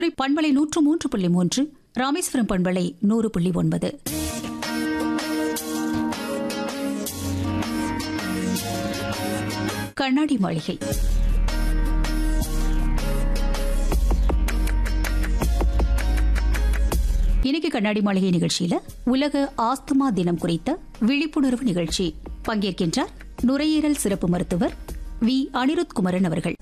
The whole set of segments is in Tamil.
பண்பலை நூற்று மூன்று புள்ளி மூன்று ராமேஸ்வரம் பண்பலை நூறு புள்ளி ஒன்பது கண்ணாடி மாளிகை இன்னைக்கு கண்ணாடி மாளிகை நிகழ்ச்சியில உலக ஆஸ்துமா தினம் குறித்த விழிப்புணர்வு நிகழ்ச்சி பங்கேற்கின்றார் நுரையீரல் சிறப்பு மருத்துவர் வி அனிருத் குமரன் அவர்கள்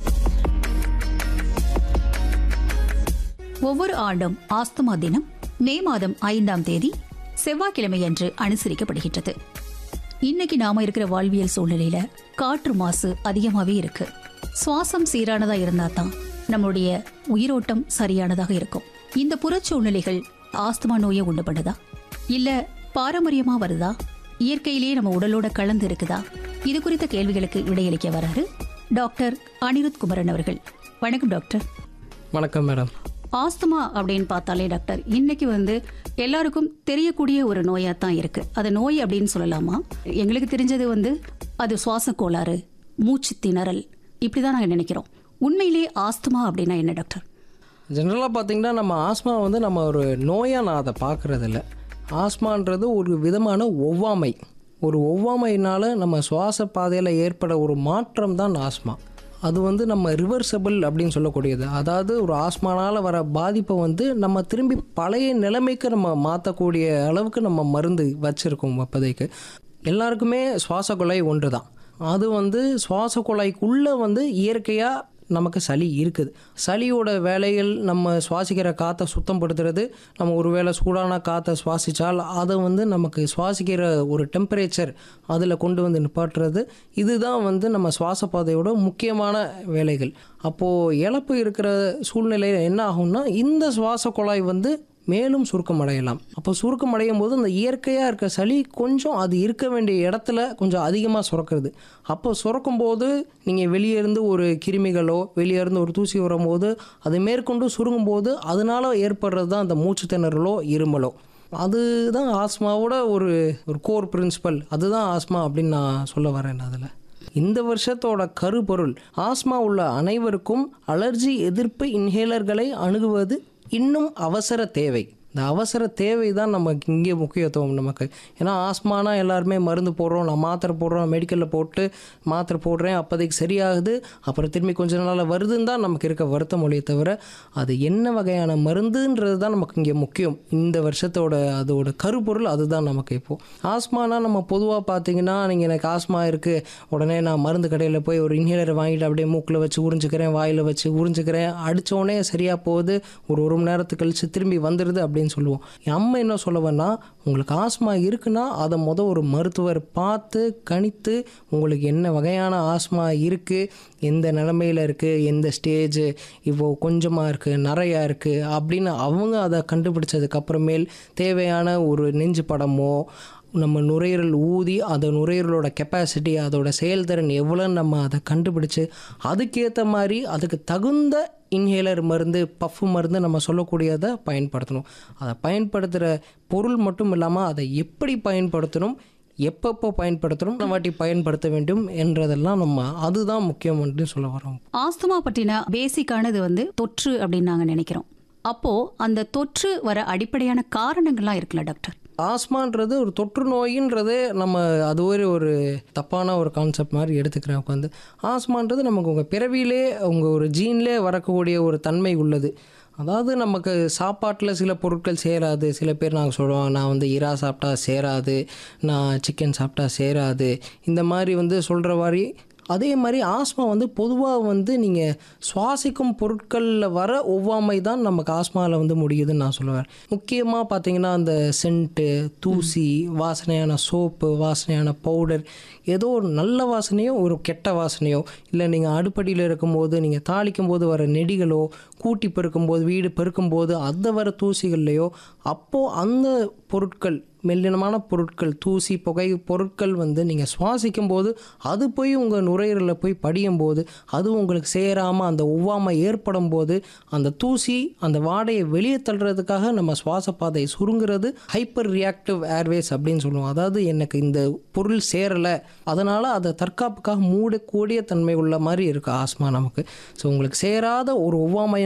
ஒவ்வொரு ஆண்டும் ஆஸ்துமா தினம் மே மாதம் ஐந்தாம் தேதி செவ்வாய்க்கிழமை அன்று அனுசரிக்கப்படுகின்றது இன்னைக்கு நாம இருக்கிற வாழ்வியல் சூழ்நிலையில காற்று மாசு அதிகமாவே இருக்கு சுவாசம் சீரானதா இருந்தா தான் நம்மளுடைய உயிரோட்டம் சரியானதாக இருக்கும் இந்த புறச்சூழ்நிலைகள் ஆஸ்துமா நோயை உண்டு பண்ணுதா இல்ல பாரம்பரியமா வருதா இயற்கையிலேயே நம்ம உடலோட கலந்து இருக்குதா இது குறித்த கேள்விகளுக்கு விடையளிக்க வராரு டாக்டர் அனிருத் குமரன் அவர்கள் வணக்கம் டாக்டர் வணக்கம் மேடம் ஆஸ்துமா அப்படின்னு பார்த்தாலே டாக்டர் இன்னைக்கு வந்து எல்லாருக்கும் தெரியக்கூடிய ஒரு நோயா தான் இருக்கு அது நோய் அப்படின்னு சொல்லலாமா எங்களுக்கு தெரிஞ்சது வந்து அது சுவாச கோளாறு மூச்சு திணறல் இப்படிதான் நாங்க நினைக்கிறோம் உண்மையிலே ஆஸ்துமா அப்படின்னா என்ன டாக்டர் ஜென்ரலாக பார்த்தீங்கன்னா நம்ம ஆஸ்மா வந்து நம்ம ஒரு நோயாக நான் அதை பார்க்குறதில்ல ஆஸ்மான்றது ஒரு விதமான ஒவ்வாமை ஒரு ஒவ்வாமையினால் நம்ம சுவாச பாதையில் ஏற்பட ஒரு மாற்றம் தான் ஆஸ்மா அது வந்து நம்ம ரிவர்சபிள் அப்படின்னு சொல்லக்கூடியது அதாவது ஒரு ஆஸ்மானால் வர பாதிப்பை வந்து நம்ம திரும்பி பழைய நிலைமைக்கு நம்ம மாற்றக்கூடிய அளவுக்கு நம்ம மருந்து வச்சுருக்கோம் இப்போதைக்கு எல்லாருக்குமே சுவாச குழாய் ஒன்று தான் அது வந்து சுவாச குழாய்க்குள்ளே வந்து இயற்கையாக நமக்கு சளி இருக்குது சளியோட வேலைகள் நம்ம சுவாசிக்கிற காற்றை சுத்தப்படுத்துறது நம்ம ஒருவேளை சூடான காற்றை சுவாசித்தால் அதை வந்து நமக்கு சுவாசிக்கிற ஒரு டெம்பரேச்சர் அதில் கொண்டு வந்து நிப்பாட்டுறது இதுதான் வந்து நம்ம சுவாச பாதையோட முக்கியமான வேலைகள் அப்போது இழப்பு இருக்கிற சூழ்நிலையில் என்ன ஆகும்னா இந்த சுவாச குழாய் வந்து மேலும் சுருக்கம் அடையலாம் அப்போ சுருக்கம் அடையும் போது அந்த இயற்கையாக இருக்க சளி கொஞ்சம் அது இருக்க வேண்டிய இடத்துல கொஞ்சம் அதிகமாக சுரக்கிறது அப்போ சுரக்கும் போது நீங்கள் வெளியே இருந்து ஒரு கிருமிகளோ வெளியே இருந்து ஒரு தூசி வரும்போது அது மேற்கொண்டு சுருங்கும் போது அதனால ஏற்படுறது தான் அந்த மூச்சு திணறலோ இருமலோ அதுதான் ஆஸ்மாவோட ஒரு ஒரு கோர் பிரின்சிபல் அதுதான் ஆஸ்மா அப்படின்னு நான் சொல்ல வரேன் அதில் இந்த வருஷத்தோட கருப்பொருள் ஆஸ்மா உள்ள அனைவருக்கும் அலர்ஜி எதிர்ப்பு இன்ஹேலர்களை அணுகுவது இன்னும் அவசர தேவை இந்த அவசர தேவை தான் நமக்கு இங்கே முக்கியத்துவம் நமக்கு ஏன்னா ஆஸ்மானா எல்லாருமே மருந்து போடுறோம் நான் மாத்திரை போடுறோம் மெடிக்கலில் போட்டு மாத்திரை போடுறேன் அப்போதைக்கு சரியாகுது அப்புறம் திரும்பி கொஞ்ச நாளில் வருதுன்னு தான் நமக்கு இருக்க வருத்தம் மொழியை தவிர அது என்ன வகையான மருந்துன்றது தான் நமக்கு இங்கே முக்கியம் இந்த வருஷத்தோட அதோட கருப்பொருள் அதுதான் நமக்கு இப்போது ஆஸ்மானா நம்ம பொதுவாக பார்த்தீங்கன்னா நீங்கள் எனக்கு ஆஸ்மா இருக்குது உடனே நான் மருந்து கடையில் போய் ஒரு இன்ஹேலரை வாங்கிட்டு அப்படியே மூக்கில் வச்சு உறிஞ்சிக்கிறேன் வாயில் வச்சு உறிஞ்சிக்கிறேன் அடித்தோடனே சரியாக போகுது ஒரு ஒரு மணி நேரத்துக்கு கழிச்சு திரும்பி வந்துடுது அப்படின்னு சொல்லுவோம் என் அம்மா என்ன சொல்லுவேன்னா உங்களுக்கு ஆஸ்மா இருக்குன்னா அதை முத ஒரு மருத்துவர் பார்த்து கணித்து உங்களுக்கு என்ன வகையான ஆஸ்மா இருக்குது எந்த நிலமையில் இருக்குது எந்த ஸ்டேஜ் இப்போ கொஞ்சமாக இருக்குது நிறையா இருக்குது அப்படின்னு அவங்க அதை கண்டுபிடிச்சதுக்கு அப்புறமேல் தேவையான ஒரு நெஞ்சு படமோ நம்ம நுரையீரல் ஊதி அந்த நுரையீரலோட கெப்பாசிட்டி அதோட செயல்திறன் எவ்வளோ நம்ம அதை கண்டுபிடிச்சு அதுக்கேற்ற மாதிரி அதுக்கு தகுந்த இன்ஹேலர் மருந்து பஃப் மருந்து நம்ம சொல்லக்கூடியதை பயன்படுத்தணும் அதை பயன்படுத்துகிற பொருள் மட்டும் இல்லாமல் அதை எப்படி பயன்படுத்தணும் எப்பப்போ பயன்படுத்தணும் இந்த வாட்டி பயன்படுத்த வேண்டும் என்றதெல்லாம் நம்ம அதுதான் முக்கியம் அப்படின்னு சொல்ல வரோம் ஆஸ்துமா பற்றின பேசிக்கானது வந்து தொற்று அப்படின்னு நாங்க நினைக்கிறோம் அப்போ அந்த தொற்று வர அடிப்படையான காரணங்கள்லாம் இருக்குல்ல டாக்டர் ஆஸ்மான்றது ஒரு தொற்று நோயின்றது நம்ம அது ஒரு ஒரு தப்பான ஒரு கான்செப்ட் மாதிரி எடுத்துக்கிறேன் உட்காந்து ஆஸ்மான்றது நமக்கு உங்கள் பிறவியிலே உங்கள் ஒரு ஜீன்லே வரக்கூடிய ஒரு தன்மை உள்ளது அதாவது நமக்கு சாப்பாட்டில் சில பொருட்கள் சேராது சில பேர் நாங்கள் சொல்லுவோம் நான் வந்து இறா சாப்பிட்டா சேராது நான் சிக்கன் சாப்பிட்டா சேராது இந்த மாதிரி வந்து சொல்கிற மாதிரி அதே மாதிரி ஆஸ்மா வந்து பொதுவாக வந்து நீங்கள் சுவாசிக்கும் பொருட்களில் வர ஒவ்வாமை தான் நமக்கு ஆஸ்மாவில் வந்து முடியுதுன்னு நான் சொல்லுவேன் முக்கியமாக பார்த்தீங்கன்னா அந்த சென்ட்டு தூசி வாசனையான சோப்பு வாசனையான பவுடர் ஏதோ ஒரு நல்ல வாசனையோ ஒரு கெட்ட வாசனையோ இல்லை நீங்கள் அடுப்படியில் இருக்கும்போது நீங்கள் தாளிக்கும் போது வர நெடிகளோ கூட்டி பெருக்கும்போது வீடு பெருக்கும்போது அதை வர தூசிகள்லையோ அப்போது அந்த பொருட்கள் மெல்லினமான பொருட்கள் தூசி புகை பொருட்கள் வந்து நீங்கள் சுவாசிக்கும் போது அது போய் உங்கள் நுரையீரலில் போய் படியும் போது அது உங்களுக்கு சேராமல் அந்த ஒவ்வாமை ஏற்படும் போது அந்த தூசி அந்த வாடையை வெளியே தள்ளுறதுக்காக நம்ம சுவாச பாதை சுருங்குறது ஹைப்பர் ரியாக்டிவ் ஏர்வேஸ் அப்படின்னு சொல்லுவோம் அதாவது எனக்கு இந்த பொருள் சேரலை அதனால் அதை தற்காப்புக்காக மூடக்கூடிய தன்மை உள்ள மாதிரி இருக்குது ஆஸ்மா நமக்கு ஸோ உங்களுக்கு சேராத ஒரு ஒவ்வாமையினால்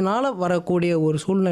ஒவ்வாமையினால் வரக்கூடிய ஒரு சூழ்நிலை